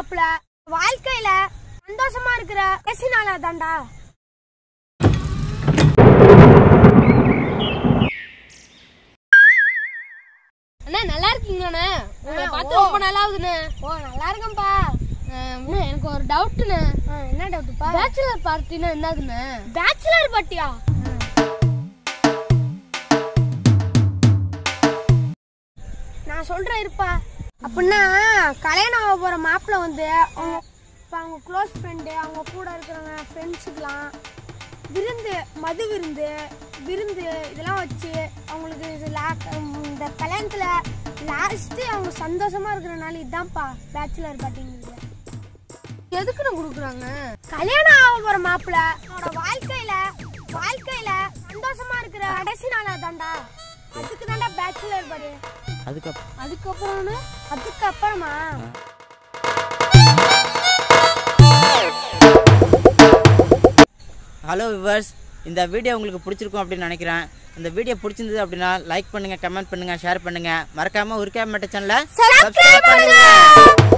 மாப்பிள வாழ்க்கையில சந்தோஷமா இருக்கிற கடைசி நாளா தான்டா அண்ணா நல்லா இருக்கீங்கண்ணே உங்களை ஆ, பார்த்து ஓ. ரொம்ப நல்லா ஆகுதுண்ணே ஓ நல்லா இருக்கேன்ப்பா அண்ணா எனக்கு ஒரு டவுட்டுண்ணே ஆ, என்ன டவுட்டுப்பா பேச்சுலர் பார்ட்டினா என்னதுண்ணே பேச்சுலர் பட்டியா நான் சொல்றேன் இருப்பா அப்படின்னா கல்யாணம் ஆக போற மாப்பிள்ள வந்து அவங்க இப்போ அவங்க க்ளோஸ் ஃப்ரெண்டு அவங்க கூட இருக்கிறவங்க ஃப்ரெண்ட்ஸுக்கெல்லாம் விருந்து மது விருந்து விருந்து இதெல்லாம் வச்சு அவங்களுக்கு இது லா- இந்த கல்யாணத்தில் லாஸ்ட்டு அவங்க சந்தோஷமா இருக்கிற நாள் இதுதான்ப்பா பேச்சுலர் பார்ட்டிங்கிறது எதுக்குண்ணே கொடுக்குறாங்க கல்யாணம் ஆக போற மாப்பிள்ள அவனோட வாழ்க்கையில வாழ்க்கையில சந்தோஷமா இருக்கிற கடைசி நாளா தான்டா அதுக்கு தான்டா பேச்சுலர் பாரு அதுக்கப்புறம் அதுக்கப்புறம் அதுக்கு அப்புறமா ஹலோ விவர்ஸ் இந்த வீடியோ உங்களுக்கு பிடிச்சிருக்கும் அப்படின்னு நினைக்கிறேன் இந்த வீடியோ பிடிச்சிருந்தது அப்படின்னா லைக் பண்ணுங்க கமெண்ட் பண்ணுங்க ஷேர் பண்ணுங்க மறக்காம உருக்கா மட்ட சேனலை Subscribe பண்ணுங்க.